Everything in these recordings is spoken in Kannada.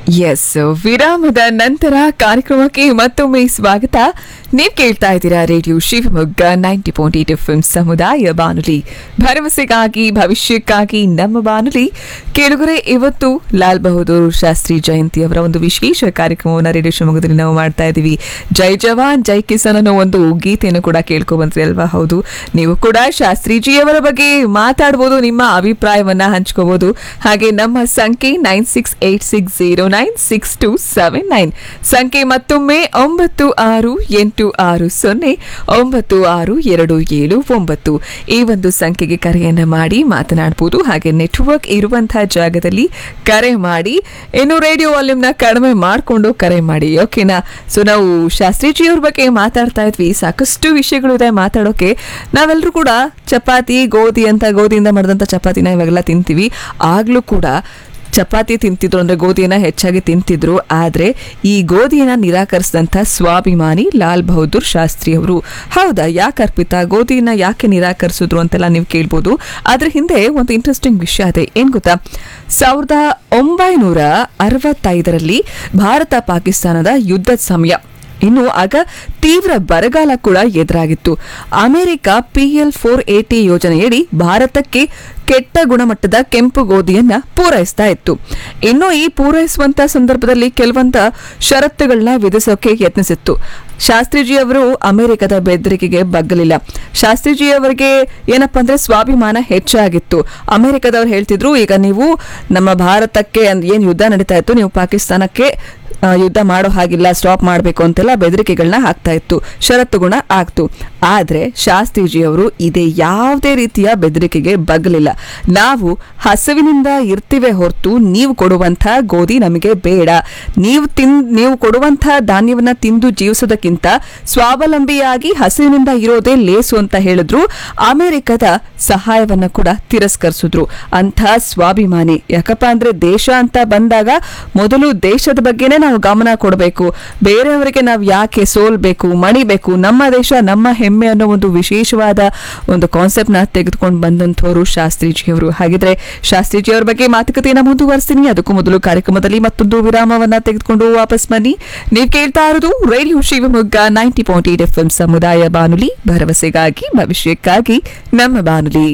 ಎಸ್ ವಿರಾಮದ ನಂತರ ಕಾರ್ಯಕ್ರಮಕ್ಕೆ ಮತ್ತೊಮ್ಮೆ ಸ್ವಾಗತ ನೀವು ಕೇಳ್ತಾ ಇದ್ದೀರಾ radio Shivamogga ninety point eight F ಸಮುದಾಯ ಬಾನುಲಿ ಭರವಸೆಗಾಗಿ ಭವಿಷ್ಯಕ್ಕಾಗಿ ನಮ್ಮ ಬಾನುಲಿ ಕೇಳುಗರೆ ಇವತ್ತು ಲಾಲ್ ಬಹದ್ದೂರ್ ಶಾಸ್ತ್ರಿ ಜಯಂತಿ ಅವರ ಒಂದು ವಿಶೇಷ ಕಾರ್ಯಕ್ರಮವನ್ನು ರೇಡಿಯೋ ಶಿವಮೊಗ್ಗದಲ್ಲಿ ನಾವು ಮಾಡ್ತಾ ಇದ್ದೀವಿ ಜೈ ಜವಾನ್ ಜೈ ಕಿಸಾನ್ ಅನ್ನೋ ಒಂದು ಗೀತೆಯನ್ನು ಕೂಡ ಕೇಳ್ಕೊ ಬಂದ್ರಿ ಅಲ್ವಾ ಹೌದು ನೀವು ಕೂಡ ಶಾಸ್ತ್ರೀಜಿಯವರ ಬಗ್ಗೆ ಮಾತಾಡ್ಬೋದು ನಿಮ್ಮ ಅಭಿಪ್ರಾಯವನ್ನ ಹಂಚ್ಕೋಬಹುದು ಹಾಗೆ ನಮ್ಮ ಸಂಖ್ಯೆ nine six eight six zero nine six two seven nine ಸಂಖ್ಯೆ ಮತ್ತೊಮ್ಮೆ ಒಂಬತ್ತು ಆರು ಎಂಟು ಆರು ಸೊನ್ನೆ ಒಂಬತ್ತು ಆರು ಎರಡು ಏಳು ಒಂಬತ್ತು ಈ ಒಂದು ಸಂಖ್ಯೆಗೆ ಕರೆಯನ್ನ ಮಾಡಿ ಮಾತನಾಡಬಹುದು ಹಾಗೆ ನೆಟ್ವರ್ಕ್ ಇರುವಂತಹ ಜಾಗದಲ್ಲಿ ಕರೆ ಮಾಡಿ ಇನ್ನು ರೇಡಿಯೋ ವಾಲ್ಯೂಮ್ನ ಕಡಿಮೆ ಮಾಡಿಕೊಂಡು ಕರೆ ಮಾಡಿ ಓಕೆನಾ ಸೊ ನಾವು ಶಾಸ್ತ್ರೀಜಿಯವ್ರ ಬಗ್ಗೆ ಮಾತಾಡ್ತಾ ಇದ್ವಿ ಸಾಕಷ್ಟು ವಿಷಯಗಳು ಇದೆ ಮಾತಾಡೋಕೆ ನಾವೆಲ್ಲರೂ ಕೂಡ ಚಪಾತಿ ಗೋಧಿ ಅಂತ ಗೋಧಿಯಿಂದ ಮಾಡಿದಂಥ ಚಪಾತಿನ ಇವಾಗೆಲ್ಲ ತಿಂತೀವಿ ಆಗ್ಲೂ ಕೂಡ ಚಪಾತಿ ತಿಂತಿದ್ರು ಅಂದ್ರೆ ಗೋಧಿಯನ್ನ ಹೆಚ್ಚಾಗಿ ತಿಂತಿದ್ರು ಆದ್ರೆ ಈ ಗೋಧಿಯನ್ನ ನಿರಾಕರಿಸಿದಂಥ ಸ್ವಾಭಿಮಾನಿ ಲಾಲ್ ಬಹದ್ದೂರ್ ಶಾಸ್ತ್ರಿ ಅವರು ಹೌದಾ ಯಾಕೆ ಅರ್ಪಿತ ಗೋಧಿಯನ್ನ ಯಾಕೆ ನಿರಾಕರಿಸಿದ್ರು ಅಂತೆಲ್ಲ ನೀವು ಕೇಳ್ಬೋದು ಅದ್ರ ಹಿಂದೆ ಒಂದು ಇಂಟ್ರೆಸ್ಟಿಂಗ್ ವಿಷಯ ಇದೆ ಏನ್ ಗೊತ್ತಾ ಸಾವಿರದ ಒಂಬೈನೂರ ಅರವತ್ತೈದರಲ್ಲಿ ಭಾರತ ಪಾಕಿಸ್ತಾನದ ಯುದ್ಧದ ಸಮಯ ಇನ್ನು ಆಗ ತೀವ್ರ ಬರಗಾಲ ಕೂಡ ಎದುರಾಗಿತ್ತು ಅಮೆರಿಕ ಪಿಎಲ್ ಫೋರ್ ಏಟಿ ಯೋಜನೆಯಡಿ ಭಾರತಕ್ಕೆ ಕೆಟ್ಟ ಗುಣಮಟ್ಟದ ಕೆಂಪು ಗೋಧಿಯನ್ನ ಪೂರೈಸ್ತಾ ಇತ್ತು ಇನ್ನು ಈ ಪೂರೈಸುವಂತ ಸಂದರ್ಭದಲ್ಲಿ ಕೆಲವಂತ ಷರತ್ತುಗಳನ್ನ ವಿಧಿಸೋಕೆ ಯತ್ನಿಸಿತ್ತು ಶಾಸ್ತ್ರಿಜಿ ಅವರು ಅಮೆರಿಕದ ಬೆದರಿಕೆಗೆ ಬಗ್ಗಲಿಲ್ಲ ಶಾಸ್ತ್ರಿಜಿ ಅವರಿಗೆ ಏನಪ್ಪಾ ಅಂದ್ರೆ ಸ್ವಾಭಿಮಾನ ಹೆಚ್ಚಾಗಿತ್ತು ಅಮೆರಿಕದವ್ರು ಹೇಳ್ತಿದ್ರು ಈಗ ನೀವು ನಮ್ಮ ಭಾರತಕ್ಕೆ ಅಂದ್- ಏನ್ ಯುದ್ಧ ನಡೀತಾ ಇತ್ತು ನೀವು ಪಾಕಿಸ್ತಾನಕ್ಕೆ ಆ, ಯುದ್ಧ ಮಾಡೋ ಹಾಗಿಲ್ಲ ಸ್ಟಾಪ್ ಮಾಡಬೇಕು ಅಂತೆಲ್ಲ ಬೆದರಿಕೆಗಳನ್ನ ಹಾಕ್ತಾ ಇತ್ತು ಷರತ್ತುಗುಣ ಆಗ್ತು ಆದ್ರೆ ಶಾಸ್ತ್ರೀಜಿ ಅವರು ಇದೇ ಯಾವುದೇ ರೀತಿಯ ಬೆದರಿಕೆಗೆ ಬಗ್ಲಿಲ್ಲ ನಾವು ಹಸಿವಿನಿಂದ ಇರ್ತಿವೆ ಹೊರತು ನೀವು ಕೊಡುವಂಥ ಗೋಧಿ ನಮಗೆ ಬೇಡ ನೀವು ತಿನ್ ನೀವು ಕೊಡುವಂಥ ಧಾನ್ಯವನ್ನ ತಿಂದು ಜೀವಿಸೋದಕ್ಕಿಂತ ಸ್ವಾವಲಂಬಿಯಾಗಿ ಹಸಿವಿನಿಂದ ಇರೋದೇ ಲೇಸು ಅಂತ ಹೇಳಿದ್ರು ಅಮೆರಿಕದ ಸಹಾಯವನ್ನ ಕೂಡ ತಿರಸ್ಕರಿಸಿದ್ರು ಅಂಥ ಸ್ವಾಭಿಮಾನಿ ಯಾಕಪ್ಪ ಅಂದ್ರೆ ದೇಶ ಅಂತ ಬಂದಾಗ ಮೊದಲು ದೇಶದ ಬಗ್ಗೆನೇ ನಾವು ಗಮನ ಕೊಡಬೇಕು ಬೇರೆಯವರಿಗೆ ನಾವು ಯಾಕೆ ಸೋಲ್ಬೇಕು ಮಣಿಬೇಕು ನಮ್ಮ ದೇಶ ನಮ್ಮ ಹೆಮ್ಮೆ ಅನ್ನೋ ಒಂದು ವಿಶೇಷವಾದ ಒಂದು ಕಾನ್ಸೆಪ್ಟ್ ನ ತೆಗೆದುಕೊಂಡು ಬಂದಂಥವರು ಶಾಸ್ತ್ರೀಜಿಯವರು ಹಾಗಿದ್ರೆ ಶಾಸ್ತ್ರೀಜಿಯವರ ಬಗ್ಗೆ ಮಾತುಕತೆಯನ್ನ ಮುಂದುವರಿಸ್ತೀನಿ ಅದಕ್ಕೂ ಮೊದಲು ಕಾರ್ಯಕ್ರಮದಲ್ಲಿ ಮತ್ತೊಂದು ವಿರಾಮವನ್ನ ತೆಗೆದುಕೊಂಡು ವಾಪಸ್ ಬನ್ನಿ ನೀವು ಕೇಳ್ತಾ ಇರೋದು radio Shivamogga ninety point eight F ಸಮುದಾಯ ಬಾನುಲಿ ಭರವಸೆಗಾಗಿ ಭವಿಷ್ಯಕ್ಕಾಗಿ ನಮ್ಮ ಬಾನುಲಿ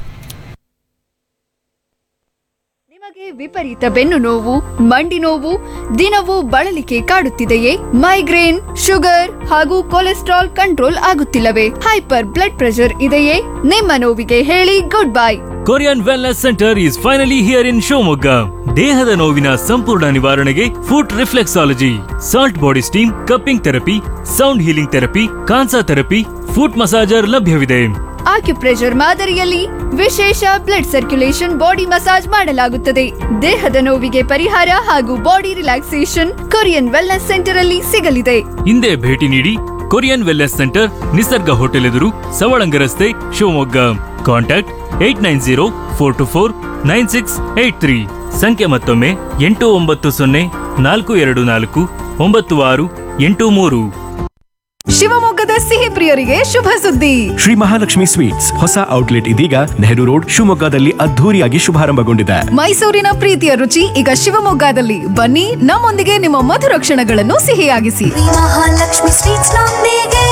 ನಿಮಗೆ ವಿಪರೀತ ಬೆನ್ನು ನೋವು ಮಂಡಿ ನೋವು ದಿನವೂ ಬಳಲಿಕೆ ಕಾಡುತ್ತಿದೆಯೇ ಮೈಗ್ರೇನ್ ಶುಗರ್ ಹಾಗೂ ಕೊಲೆಸ್ಟ್ರಾಲ್ ಕಂಟ್ರೋಲ್ ಆಗುತ್ತಿಲ್ಲವೇ ಹೈಪರ್ ಬ್ಲಡ್ ಪ್ರೆಷರ್ ಇದೆಯೇ ನಿಮ್ಮ ನೋವಿಗೆ ಹೇಳಿ goodbye Korean wellness centre is finally here in Shivamogga ದೇಹದ ನೋವಿನ ಸಂಪೂರ್ಣ ನಿವಾರಣೆಗೆ foot reflexology salt body steam cupping therapy sound healing therapy kansa therapy foot massager ಲಭ್ಯವಿದೆ ಆಕ್ಯುಪ್ರೆಷರ್ ಮಾದರಿಯಲ್ಲಿ ವಿಶೇಷ ಬ್ಲಡ್ ಸರ್ಕ್ಯುಲೇಷನ್ ಬಾಡಿ ಮಸಾಜ್ ಮಾಡಲಾಗುತ್ತದೆ ದೇಹದ ನೋವಿಗೆ ಪರಿಹಾರ ಹಾಗೂ body relaxation Korean wellness centre ಅಲ್ಲಿ ಸಿಗಲಿದೆ ಹಿಂದೆ ಭೇಟಿ ನೀಡಿ Korean wellness centre Nisarga hotel ಎದುರು ಸವಳಂಗ ರಸ್ತೆ Shivamogga contact eight nine zero four two four nine six eight three ಸಂಖ್ಯೆ ಮತ್ತೊಮ್ಮೆ ಎಂಟು ಒಂಬತ್ತು ಸೊನ್ನೆ ನಾಲ್ಕು ಎರಡು ನಾಲ್ಕು ಒಂಬತ್ತು ಆರು ಎಂಟು ಮೂರು ಶಿವಮೊಗ್ಗದ ಸಿಹಿ ಪ್ರಿಯರಿಗೆ ಶುಭ ಸುದ್ದಿ ಶ್ರೀ ಮಹಾಲಕ್ಷ್ಮಿ ಸ್ವೀಟ್ಸ್ ಹೊಸ ಔಟ್ಲೆಟ್ ಇದೀಗ ನೆಹರು ರೋಡ್ ಶಿವಮೊಗ್ಗದಲ್ಲಿ ಅದ್ಧೂರಿಯಾಗಿ ಶುಭಾರಂಭಗೊಂಡಿದೆ ಮೈಸೂರಿನ ಪ್ರೀತಿಯ ರುಚಿ ಈಗ ಶಿವಮೊಗ್ಗದಲ್ಲಿ ಬನ್ನಿ ನಮ್ಮೊಂದಿಗೆ ನಿಮ್ಮ ಮಧುರ ಕ್ಷಣಗಳನ್ನು ಸಿಹಿಯಾಗಿಸಿ ಮಹಾಲಕ್ಷ್ಮಿ ಸ್ವೀಟ್ಸ್ ನೊಂದಿಗೆ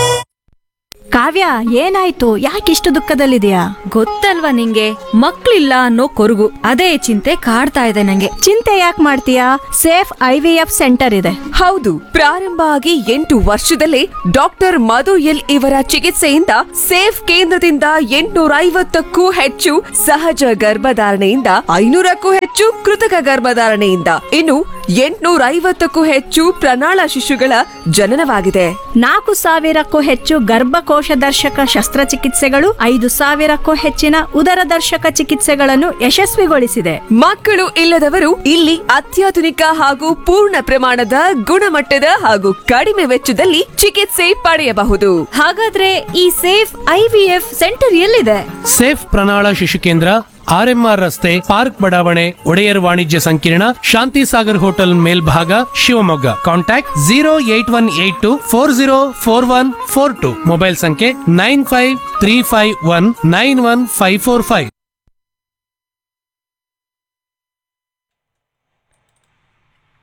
ಕಾವ್ಯ ಏನಾಯ್ತು ಯಾಕಿಷ್ಟು ದುಃಖದಲ್ಲಿದೆಯಾ ಗೊತ್ತಲ್ವಾ ನಿಂಗೆ ಮಕ್ಳಿಲ್ಲ ಅನ್ನೋ ಕೊರಗು ಅದೇ ಚಿಂತೆ ಕಾಡ್ತಾ ಇದೆ ನಂಗೆ ಚಿಂತೆ ಯಾಕೆ ಮಾಡ್ತೀಯಾ Safe I V F centre ಇದೆ ಹೌದು ಪ್ರಾರಂಭ ಆಗಿ ಎಂಟು ವರ್ಷದಲ್ಲೇ ಡಾಕ್ಟರ್ ಮಧು ಎಲ್ ಇವರ ಚಿಕಿತ್ಸೆಯಿಂದ ಸೇಫ್ ಕೇಂದ್ರದಿಂದ ಎಂಟುನೂರ ಐವತ್ತಕ್ಕೂ ಹೆಚ್ಚು ಸಹಜ ಗರ್ಭಧಾರಣೆಯಿಂದ ಐನೂರಕ್ಕೂ ಹೆಚ್ಚು ಕೃತಕ ಗರ್ಭಧಾರಣೆಯಿಂದ ಇನ್ನು ಎಂಟುನೂರ ಐವತ್ತಕ್ಕೂ ಹೆಚ್ಚು ಪ್ರಣಾಳ ಶಿಶುಗಳ ಜನನವಾಗಿದೆ ನಾಲ್ಕು ಸಾವಿರಕ್ಕೂ ಹೆಚ್ಚು ಗರ್ಭಕೋಶ ದರ್ಶಕ ಶಸ್ತ್ರಚಿಕಿತ್ಸೆಗಳು ಐದು ಸಾವಿರಕ್ಕೂ ಹೆಚ್ಚಿನ ಉದರ ದರ್ಶಕ ಚಿಕಿತ್ಸೆಗಳನ್ನು ಯಶಸ್ವಿಗೊಳಿಸಿದೆ ಮಕ್ಕಳು ಇಲ್ಲದವರು ಇಲ್ಲಿ ಅತ್ಯಾಧುನಿಕ ಹಾಗೂ ಪೂರ್ಣ ಪ್ರಮಾಣದ ಗುಣಮಟ್ಟದ ಹಾಗೂ ಕಡಿಮೆ ವೆಚ್ಚದಲ್ಲಿ ಚಿಕಿತ್ಸೆ ಪಡೆಯಬಹುದು ಹಾಗಾದ್ರೆ ಈ Safe I V F centre ಎಲ್ಲಿದೆ ಸೇಫ್ ಪ್ರಣಾಳ ಶಿಶು ಕೇಂದ್ರ ಆರ್ಎಂಆರ್ ರಸ್ತೆ ಪಾರ್ಕ್ ಬಡಾವಣೆ ಒಡೆಯರ್ ವಾಣಿಜ್ಯ ಸಂಕೀರ್ಣ ಶಾಂತಿ ಸಾಗರ್ ಹೋಟೆಲ್ ಮೇಲ್ಭಾಗ Shivamogga contact zero eight one eight two four zero four one four two mobile ಸಂಖ್ಯೆ nine five three five one nine one five four five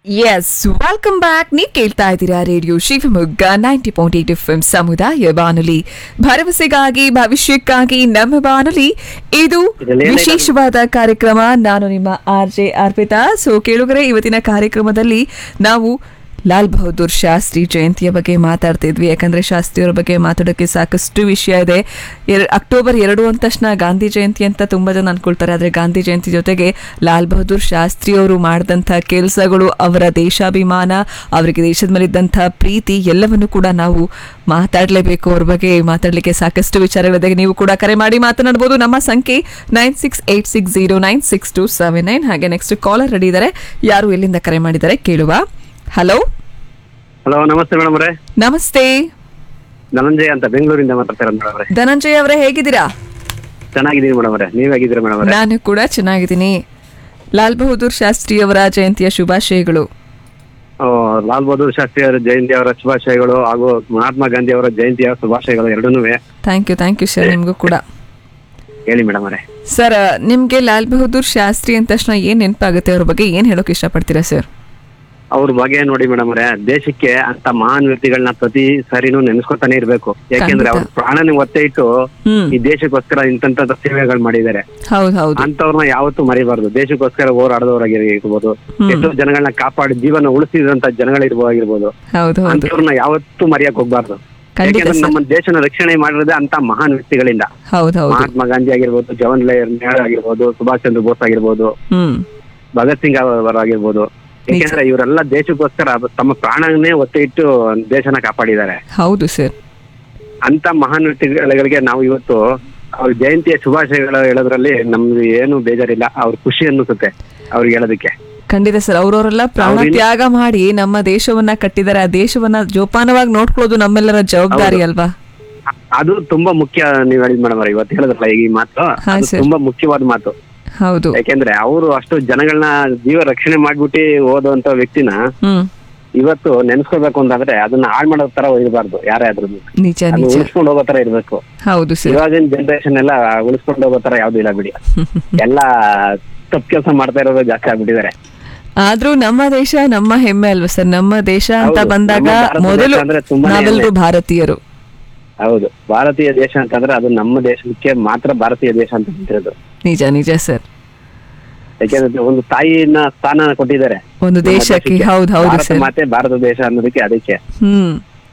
yes welcome back ನೀವು ಕೇಳ್ತಾ ಇದ್ದೀರಾ radio Shivamogga ninety point eight F ಸಮುದಾಯ ಬಾನುಲಿ ಭರವಸೆಗಾಗಿ ಭವಿಷ್ಯಕ್ಕಾಗಿ ನಮ್ಮ ಬಾನುಲಿ ಇದು ವಿಶೇಷವಾದ ಕಾರ್ಯಕ್ರಮ ನಾನು ನಿಮ್ಮ ಆರ್ ಜೆ ಅರ್ಪಿತಾ ಸೊ ಕೇಳುಗರೆ ಇವತ್ತಿನ ಕಾರ್ಯಕ್ರಮದಲ್ಲಿ ನಾವು ಲಾಲ್ ಬಹದ್ದೂರ್ ಶಾಸ್ತ್ರಿ ಜಯಂತಿಯ ಬಗ್ಗೆ ಮಾತಾಡ್ತಿದ್ವಿ ಯಾಕಂದ್ರೆ ಶಾಸ್ತ್ರಿಯವರ ಬಗ್ಗೆ ಮಾತಾಡೋಕ್ಕೆ ಸಾಕಷ್ಟು ವಿಷಯ ಇದೆ ಎರ್- ಅಕ್ಟೋಬರ್ ಎರಡು ಅಂದ ತಕ್ಷಣ ಗಾಂಧಿ ಜಯಂತಿ ಅಂತ ತುಂಬಾ ಜನ ಅನ್ಕೊಳ್ತಾರೆ ಆದ್ರೆ ಗಾಂಧಿ ಜಯಂತಿ ಜೊತೆಗೆ ಲಾಲ್ ಬಹದ್ದೂರ್ ಶಾಸ್ತ್ರಿ ಅವರು ಮಾಡಿದಂಥ ಕೆಲಸಗಳು ಅವರ ದೇಶಾಭಿಮಾನ ಅವರಿಗೆ ದೇಶದ ಮೇಲಿದ್ದಂಥ ಪ್ರೀತಿ ಎಲ್ಲವನ್ನು ಕೂಡ ನಾವು ಮಾತಾಡಲೇಬೇಕು ಅವ್ರ ಬಗ್ಗೆ ಮಾತಾಡಲಿಕ್ಕೆ ಸಾಕಷ್ಟು ವಿಚಾರಗಳಿದೆ ನೀವು ಕೂಡ ಕರೆ ಮಾಡಿ ಮಾತನಾಡಬಹುದು ನಮ್ಮ ಸಂಖ್ಯೆ nine six eight six zero nine six two seven nine ಹಾಗೆ ನೆಕ್ಸ್ಟ್ ಕಾಲರ್ ರೆಡಿ ಇದ್ದಾರೆ ಯಾರು ಎಲ್ಲಿಂದ ಕರೆ ಮಾಡಿದ್ದಾರೆ ಕೇಳುವ ಹಲೋ ಹಲೋ ನಮಸ್ತೆ ಮೇಡಮ್ ಅವರೇ ನಮಸ್ತೆ ಧನಂಜಯ ಅಂತ ಬೆಂಗಳೂರಿಂದ ಮಾತಾಡ್ತಾರೆ ಮೇಡಮ್ ಅವರೇ ಧನಂಜಯ ಅವರೇ ಹೇಗಿದ್ದೀರಾ ಚೆನ್ನಾಗಿದ್ದೀನಿ ಮೇಡಮ್ ಅವರೇ ನೀವ್ ಹೇಗಿದ್ದೀರಾ ಮೇಡಮ್ ಅವರೇ ನಾನು ಕೂಡ ಚೆನ್ನಾಗಿದ್ದೀನಿ ಲಾಲ್ ಬಹದ್ದೂರ್ ಶಾಸ್ತ್ರಿ ಅವರ ಜಯಂತಿಯ ಶುಭಾಶಯಗಳು ಆ, ಲಾಲ್ ಬಹದ್ದೂರ್ ಶಾಸ್ತ್ರಿ ಅವರ ಜಯಂತಿ ಅವರ ಶುಭಾಶಯಗಳು ಹಾಗೂ ಮಹಾತ್ಮ ಗಾಂಧಿ ಅವರ ಜಯಂತಿಯ ಶುಭಾಶಯಗಳು ಎರಡನ್ನೂ thank you thank you sir ನಿಮಗೂ ಕೂಡ ಹೇಳಿ ಮೇಡಮ್ ಅವರೇ ಸರ್ ನಿಮಗೆ ಲಾಲ್ ಬಹದ್ದೂರ್ ಶಾಸ್ತ್ರಿ ಅಂದ ತಕ್ಷಣ ಏನು ನೆನಪಾಗುತ್ತೆ ಅವ್ರ ಬಗ್ಗೆ ಏನು ಹೇಳೋಕೆ ಇಷ್ಟಪಡ್ತೀರಾ ಸರ್ ಅವ್ರ ಬಗ್ಗೆ ನೋಡಿ ಮೇಡಮ್ ಅವರೇ ದೇಶಕ್ಕೆ ಅಂತ ಮಹಾನ್ ವ್ಯಕ್ತಿಗಳನ್ನ ಪ್ರತಿ ಸರಿನೂ ನೆನೆಸ್ಕೊತಾನೆ ಇರ್ಬೇಕು ಯಾಕೆಂದ್ರೆ ಅವ್ರ ಪ್ರಾಣನ ಒತ್ತೆ ಇಟ್ಟು ಹ್ಮ್ ಈ ದೇಶಕ್ಕೋಸ್ಕರ ಇಂತ ಸೇವೆಗಳು ಮಾಡಿದ್ದಾರೆ ಹೌದು ಹೌದು ಅಂತವ್ರನ್ನ ಯಾವತ್ತೂ ಮರಿಬಾರ್ದು ದೇಶಕ್ಕೋಸ್ಕರ ಹೋರಾಡದವರಾಗಿರ್ಬೋದು ಹ್ಮ್. ಎಷ್ಟೋ ಜನಗಳನ್ನ ಕಾಪಾಡಿ ಜೀವನ ಉಳಿಸಿದಂತ ಜನಗಳಿರ್ಬೋದಾಗಿರ್ಬೋದು ಹೌದು ಹೌದು ಅಂತವ್ರನ್ನ ಯಾವತ್ತೂ ಮರೆಯಕ್ ಹೋಗ್ಬಾರ್ದು ಖಂಡಿತ ಯಾಕೆಂದ್ರೆ ಸರ್. ನಮ್ಮ ದೇಶನ ರಕ್ಷಣೆ ಮಾಡಿರೋದೇ ಅಂತ ಮಹಾನ್ ವ್ಯಕ್ತಿಗಳಿಂದ ಹೌದು ಹೌದು ಮಹಾತ್ಮ ಗಾಂಧಿ ಆಗಿರ್ಬೋದು ಜವಾಹರ್ಲಾಲ್ ನೆಹರು ಆಗಿರ್ಬೋದು ಸುಭಾಷ್ ಚಂದ್ರ ಬೋಸ್ ಆಗಿರ್ಬೋದು ಹ್ಮ್ ಭಗತ್ ಸಿಂಗ್ ಅವರಾಗಿರ್ಬೋದು ಯಾಕೆಂದ್ರೆ ಇವರೆಲ್ಲ ದೇಶಕ್ಕೋಸ್ಕರ ತಮ್ಮ ಪ್ರಾಣವನ್ನೇ ಒತ್ತೆ ಇಟ್ಟು ದೇಶನ ಕಾಪಾಡಿದ್ದಾರೆ ಹೌದು ಸರ್ ಅಂತ ಮಹಾನ್ ವ್ಯಕ್ತಿಗಳಿಗೆ ನಾವು ಇವತ್ತು ಅವ್ರ ಜಯಂತಿಯ ಶುಭಾಶಯಗಳು ಹೇಳೋದ್ರಲ್ಲಿ ನಮ್ಗೆ ಏನು ಬೇಜಾರಿಲ್ಲ ಅವ್ರ ಖುಷಿ ಅನ್ನಿಸುತ್ತೆ ಅವ್ರಿಗೆ ಹೇಳೋದಕ್ಕೆ ಖಂಡಿತ ಸರ್ ಅವ್ರವರೆಲ್ಲ ಪ್ರಾಣ ಅವ್ರಿಲ್ಲ- ತ್ಯಾಗ ಮಾಡಿ ನಮ್ಮ ದೇಶವನ್ನ ಕಟ್ಟಿದ್ದಾರೆ ಆ ದೇಶವನ್ನ ಜೋಪಾನವಾಗಿ ನೋಡ್ಕೊಳ್ಳೋದು ನಮ್ಮೆಲ್ಲರ ಜವಾಬ್ದಾರಿ ಹೌದು. ಅಲ್ವಾ ಅದು ತುಂಬಾ ಮುಖ್ಯ ನೀವ್ ಹೇಳಿದ್ ಮೇಡಮ್ ಅವ್ರೆ ಇವತ್ತು ಹೇಳಿದ್ರಲ್ಲ ಈ ಮಾತು ಹಾ, ಅದು ಸರ್. ತುಂಬಾ ಮುಖ್ಯವಾದ ಮಾತು ಹೌದು ಯಾಕೆಂದ್ರೆ ಅವರು ಅಷ್ಟು ಜನಗಳನ್ನ ಜೀವ ರಕ್ಷಣೆ ಮಾಡ್ಬಿಟ್ಟು ಓದುವಂತ ವ್ಯಕ್ತಿನ ಹ್ಮ್ ಇವತ್ತು ನೆನ್ಸ್ಕೋಬೇಕು ಅಂತಂದ್ರೆ ಅದನ್ನ ಹಾಳ್ ಮಾಡೋ ತರ ಇರಬಾರ್ದು ಯಾರೇ ಆದ್ರೂ ನಿಜ ಅದು ನಿಜ ಉಳಿಸ್ಕೊಂಡು ಹೋಗೋ ತರ ಇರ್ಬೇಕು ಹೌದು ಸರ್ ಇವಾಗಿನ ಜನರೇಷನ್ ಎಲ್ಲ ಉಳಿಸ್ಕೊಂಡು ಹೋಗೋ ತರ ಯಾವ್ದು ಇಲ್ಲ ಬಿಡಿ ಎಲ್ಲ ತಪ್ಪು ಕೆಲಸ ಮಾಡ್ತಾ ಇರೋದು ಜಾಸ್ತಿ ಆಗ್ಬಿಟ್ಟಿದ್ದಾರೆ ಆದ್ರೂ ನಮ್ಮ ದೇಶ ನಮ್ಮ ಹೆಮ್ಮೆ ಅಲ್ವಾ ಸರ್ ನಮ್ಮ ದೇಶ ಅಂತ ಹೌದು, ಬಂದಾಗ ನಮ್ಮ ಭಾರತ ಮೊದಲು ದೇಶ ಅಂದ್ರೆ ತುಂಬಾನೇ ನಾವೆಲ್ಲರೂ ಹೆಮ್ಮೆ. ಭಾರತೀಯರು ಹೌದು ಭಾರತೀಯ ದೇಶ ಅಂತಂದ್ರೆ ಅದು ನಮ್ಮ ದೇಶಕ್ಕೆ ಮಾತ್ರ ಭಾರತೀಯ ದೇಶ ಅಂತ ಅಂತಿರೋದು ನಿಜ ನಿಜ ಸರ್ ಯಾಕೆಂದ್ರೆ ಒಂದು ತಾಯಿನ ಸ್ಥಾನ ಕೊಟ್ಟಿದ್ದಾರೆ ಒಂದು ನಮ್ಮ ದೇಶಕ್ಕೆ ದೇಶಕ್ಕೆ. ಹೌದು ಹೌದು ಭಾರತ ಸರ್ ಮಾತೆ ಭಾರತ ದೇಶ ಅನ್ನೋದಕ್ಕೆ ಅದಕ್ಕೆ ಹ್ಮ್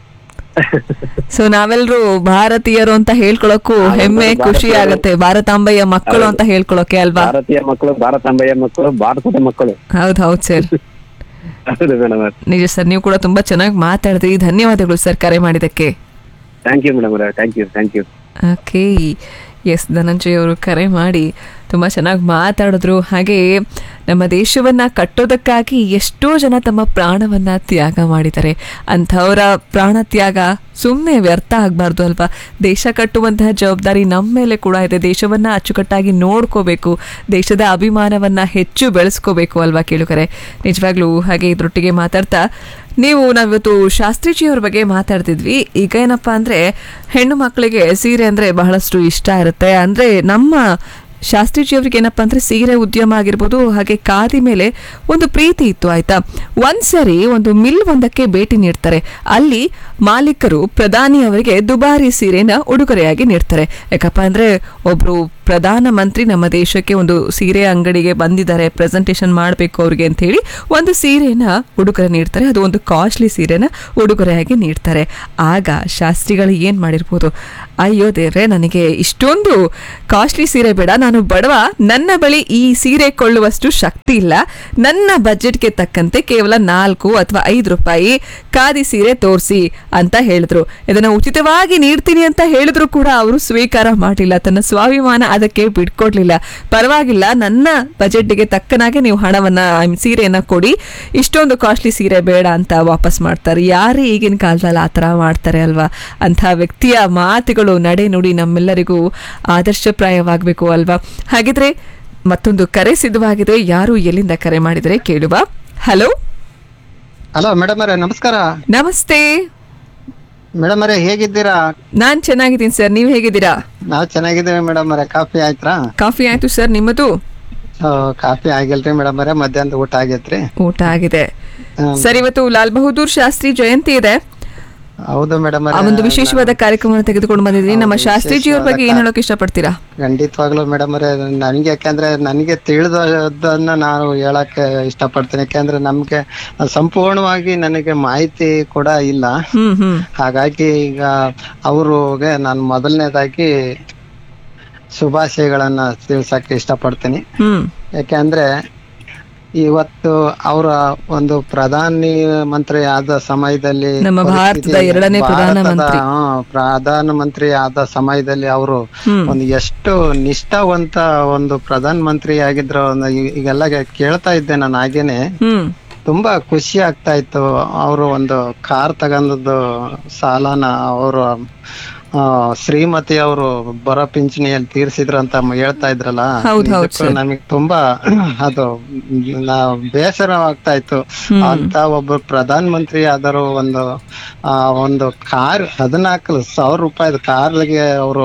ಸೊ ನಾವೆಲ್ಲರೂ ಭಾರತೀಯರು ಅಂತ ಹೇಳ್ಕೊಳಕ್ಕೂ ನಾವೆಲ್ಲರೂ ಹೆಮ್ಮೆ ಖುಷಿ ಭಾರತೀಯರು. ಆಗತ್ತೆ ಭಾರತಾಂಬೆಯ ಮಕ್ಕಳು ಅಂತ ಹೇಳ್ಕೊಳಕ್ಕೆ ಅಲ್ವಾ ಭಾರತೀಯ ಮಕ್ಕಳು ಭಾರತಾಂಬೆಯ ಮಕ್ಕಳು ಭಾರತದ ಮಕ್ಕಳು ಹೌದು ಹೌದು ಸರ್ ಹೌದು ಮೇಡಮ್ ನಿಜ ಸರ್ ನೀವು ಕೂಡ ತುಂಬಾ ಚೆನ್ನಾಗಿ ಮಾತಾಡಿದ್ರಿ ಧನ್ಯವಾದಗಳು ಸರ್ ಕರೆ ಮಾಡಿದ್ದಕ್ಕೆ thank you madam thank you thank you okay yes Dhananjay ಅವರು ಕರೆ ಮಾಡಿ ತುಂಬ ಚೆನ್ನಾಗಿ ಮಾತಾಡಿದ್ರು ಹಾಗೆ ನಮ್ಮ ದೇಶವನ್ನು ಕಟ್ಟೋದಕ್ಕಾಗಿ ಎಷ್ಟೋ ಜನ ತಮ್ಮ ಪ್ರಾಣವನ್ನು ತ್ಯಾಗ ಮಾಡಿದ್ದಾರೆ ಅಂಥವರ ಪ್ರಾಣ ತ್ಯಾಗ ಸುಮ್ಮನೆ ವ್ಯರ್ಥ ಆಗಬಾರ್ದು ಅಲ್ವಾ ದೇಶ ಕಟ್ಟುವಂತಹ ಜವಾಬ್ದಾರಿ ನಮ್ಮ ಮೇಲೆ ಕೂಡ ಇದೆ ದೇಶವನ್ನು ಅಚ್ಚುಕಟ್ಟಾಗಿ ನೋಡ್ಕೋಬೇಕು ದೇಶದ ಅಭಿಮಾನವನ್ನು ಹೆಚ್ಚು ಬೆಳೆಸ್ಕೋಬೇಕು ಅಲ್ವಾ ಕೇಳುಗರೆ ನಿಜವಾಗ್ಲೂ ಹಾಗೆ ಇದ್ರೊಟ್ಟಿಗೆ ಮಾತಾಡ್ತಾ ನೀವು ನಾವಿವತ್ತು ಶಾಸ್ತ್ರೀಜಿಯವ್ರ ಬಗ್ಗೆ ಮಾತಾಡ್ತಿದ್ವಿ ಈಗ ಏನಪ್ಪ ಅಂದರೆ ಹೆಣ್ಣು ಮಕ್ಕಳಿಗೆ ಸೀರೆ ಅಂದರೆ ಬಹಳಷ್ಟು ಇಷ್ಟ ಇರುತ್ತೆ ಅಂದರೆ ನಮ್ಮ ಶಾಸ್ತ್ರೀಜಿಯವ್ರಿಗೆ ಏನಪ್ಪ ಅಂದರೆ ಸೀರೆ ಉದ್ಯಮ ಆಗಿರ್ಬೋದು ಹಾಗೆ ಖಾದಿ ಮೇಲೆ ಒಂದು ಪ್ರೀತಿ ಇತ್ತು ಆಯ್ತಾ ಒಂದ್ಸರಿ ಒಂದು ಮಿಲ್ ಒಂದಕ್ಕೆ ಭೇಟಿ ನೀಡ್ತಾರೆ ಅಲ್ಲಿ ಮಾಲೀಕರು ಪ್ರಧಾನಿ ಅವರಿಗೆ ದುಬಾರಿ ಸೀರೆನ ಉಡುಗೊರೆಯಾಗಿ ನೀಡ್ತಾರೆ ಯಾಕಪ್ಪ ಅಂದರೆ ಒಬ್ರು ಪ್ರಧಾನ ಮಂತ್ರಿ ನಮ್ಮ ದೇಶಕ್ಕೆ ಒಂದು ಸೀರೆ ಅಂಗಡಿಗೆ ಬಂದಿದ್ದಾರೆ ಪ್ರೆಸೆಂಟೇಷನ್ ಮಾಡಬೇಕು ಅವ್ರಿಗೆ ಅಂತ ಹೇಳಿ ಒಂದು ಸೀರೆನ ಉಡುಗೊರೆ ನೀಡ್ತಾರೆ ಅದು ಒಂದು ಕಾಸ್ಟ್ಲಿ ಸೀರೆನ ಉಡುಗೊರೆಯಾಗಿ ನೀಡ್ತಾರೆ ಆಗ ಶಾಸ್ತ್ರಿಗಳು ಏನು ಮಾಡಿರ್ಬೋದು ಅಯ್ಯೋ ದೇವ್ರೆ ನನಗೆ ಇಷ್ಟೊಂದು ಕಾಸ್ಟ್ಲಿ ಸೀರೆ ಬೇಡ ನಾನು ಬಡವ ನನ್ನ ಬಳಿ ಈ ಸೀರೆ ಕೊಳ್ಳುವಷ್ಟು ಶಕ್ತಿ ಇಲ್ಲ ನನ್ನ ಬಜೆಟ್ಗೆ ತಕ್ಕಂತೆ ಕೇವಲ ನಾಲ್ಕು ಅಥವಾ ಐದು ರೂಪಾಯಿ ಖಾದಿ ಸೀರೆ ತೋರಿಸಿ ಅಂತ ಹೇಳಿದ್ರು ಇದನ್ನ ಉಚಿತವಾಗಿ ನೀಡ್ತೀನಿ ಅಂತ ಹೇಳಿದ್ರು ಕೂಡ ಅವರು ಸ್ವೀಕಾರ ಮಾಡಲಿಲ್ಲ ತನ್ನ ಸ್ವಾಭಿಮಾನ ಅದಕ್ಕೆ ಬಿಟ್ಕೊಡ್ಲಿಲ್ಲ ಪರವಾಗಿಲ್ಲ ನನ್ನ ಬಜೆಟ್ಗೆ ತಕ್ಕನಾಗೆ ನೀವು ಹಣವನ್ನ I mean, ಸೀರೆಯನ್ನ ಕೊಡಿ ಇಷ್ಟೊಂದು ಕಾಸ್ಟ್ಲಿ ಸೀರೆ ಬೇಡ ಅಂತ ವಾಪಸ್ ಮಾಡ್ತಾರೆ ಯಾರೇ ಈಗಿನ ಕಾಲದಲ್ಲಿ ಆ ಥರ ಮಾಡ್ತಾರೆ ಅಲ್ವಾ ಅಂಥ ವ್ಯಕ್ತಿಯ ಮಾತುಗಳು ನಡೆ ನುಡಿ ನಮ್ಮೆಲ್ಲರಿಗೂ ಆದರ್ಶಪ್ರಾಯವಾಗಬೇಕು ಅಲ್ವಾ ಹಾಗಿದ್ರೆ ಮತ್ತೊಂದು ಕರೆ ಸಿದ್ಧವಾಗಿದೆ ಯಾರು ಎಲ್ಲಿಂದ ಕರೆ ಮಾಡಿದರೆ ಕೇಳುವ ಹಲೋ ಹಲೋ ಮೇಡಮ್ ಅವರೇ ನಮಸ್ಕಾರ ನಮಸ್ತೆ ಮೇಡಮ್ ಅವರೇ ಹೇಗಿದ್ದೀರಾ ನಾನ್ ಚೆನ್ನಾಗಿದ್ದೀನಿ ಸರ್ ನೀವು ಹೇಗಿದ್ದೀರಾ ನಾವು ಚೆನ್ನಾಗಿದ್ದೇವೆ ಮೇಡಮ್ ಅವರೇ ಕಾಫಿ ಆಯ್ತಾ ಕಾಫಿ ಆಯ್ತು ಸರ್ ನಿಮ್ಮದು ಕಾಫಿ ಆಗಿಲ್ರಿ ಮೇಡಮ್ ಅವರೇ ಮಧ್ಯಾಹ್ನದ ಊಟ ಆಗೈತ್ರಿ ಊಟ ಆಗಿದೆ ಹ್ಮ್. ಸರ್ ಇವತ್ತು ಲಾಲ್ ಬಹದ್ದೂರ್ ಶಾಸ್ತ್ರಿ ಜಯಂತಿ ಇದೆ ಹೌದು ಮೇಡಮ್ ಆ ಒಂದು ವಿಶೇಷವಾದ ಕಾರ್ಯಕ್ರಮವನ್ನು ತೆಗೆದುಕೊಂಡು ಬಂದಿದ್ದೀನಿ ನಮ್ಮ ಹೌದು, ಶಾಸ್ತ್ರಿಜಿಯವ್ರ ಬಗ್ಗೆ ಏನ್ ವಿಶೇಷವಾದ ಹೇಳೋಕೆ ಇಷ್ಟಪಡ್ತೀರಾ ಖಂಡಿತವಾಗ್ಲೂ ಮೇಡಮ್ ಅವರೇ ನನ್ಗೆ ಯಾಕಂದ್ರೆ ನನಗೆ ತಿಳಿದದನ್ನ ನಾನು ಹೇಳಕ್ಕೆ ಇಷ್ಟಪಡ್ತೀನಿ ಯಾಕಂದ್ರೆ ನಮ್ಗೆ ಸಂಪೂರ್ಣವಾಗಿ ನನಗೆ ಮಾಹಿತಿ ಕೂಡ ಇಲ್ಲ ಹ್ಮ್ ಹ್ಮ್ ಹಾಗಾಗಿ ಈಗ ಅವ್ರಿಗೆ ನಾನು ಮೊದಲನೇದಾಗಿ ಶುಭಾಶಯಗಳನ್ನ ತಿಳ್ಸಕ್ಕೆ ಇಷ್ಟಪಡ್ತೀನಿ ಹ್ಮ್ ಯಾಕೆಂದ್ರೆ ಇವತ್ತು ಅವರ ಒಂದು ಪ್ರಧಾನಿ ಮಂತ್ರಿ ಆದ ಸಮಯದಲ್ಲಿ ನಮ್ಮ ಭಾರತದ ಪರಿಸ್ಥಿತಿ- ಎರಡನೇ ಪ್ರಧಾನ ಭಾರತದ, ಮಂತ್ರಿ. ಹಾ, ಪ್ರಧಾನ ಮಂತ್ರಿ ಆದ ಸಮಯದಲ್ಲಿ ಅವರು ಹ್ಮ್. ಒಂದು ಎಷ್ಟು ನಿಷ್ಠಾವಂತ ಒಂದು ಪ್ರಧಾನ ಮಂತ್ರಿ ಆಗಿದ್ರು ಒಂದು ಈ- ಈಗೆಲ್ಲ ಕೇಳ್ತಾ ಇದ್ದೆ ನಾನು ಹಾಗೇನೆ ಹ್ಮ್ ತುಂಬಾ ಖುಷಿ ಆಗ್ತಾ ಇತ್ತು ಅವರು ಒಂದು ಕಾರ್ ತಗೊಂಡದ್ದು ಸಾಲನ ಅವರು ಶ್ರೀಮತಿ ಅವರು ಬರೋ ಪಿಂಚಣಿಯಲ್ಲಿ ತೀರ್ಸಿದ್ರು ಅಂತ ಮ- ಹೇಳ್ತಾ ಇದ್ರಲ್ಲ ಹೌದ್ ಹೌದ್ ನಿಜಕ್ಕೂ sir. ನಮಗೆ ತುಂಬಾ ಅದು ನಾವು ಬೇಸರ ಆಗ್ತಾ ಇತ್ತು ಹ್ಮ್. ಅಂತ ಒಬ್ಬ ಪ್ರಧಾನ ಮಂತ್ರಿ ಆದರೂ ಒಂದು ಆ ಒಂದು ಕಾರ್ ಹದಿನಾಲ್ಕು ಸಾವಿರ ರೂಪಾಯಿದ ಕಾರ್ಗೆ ಅವರು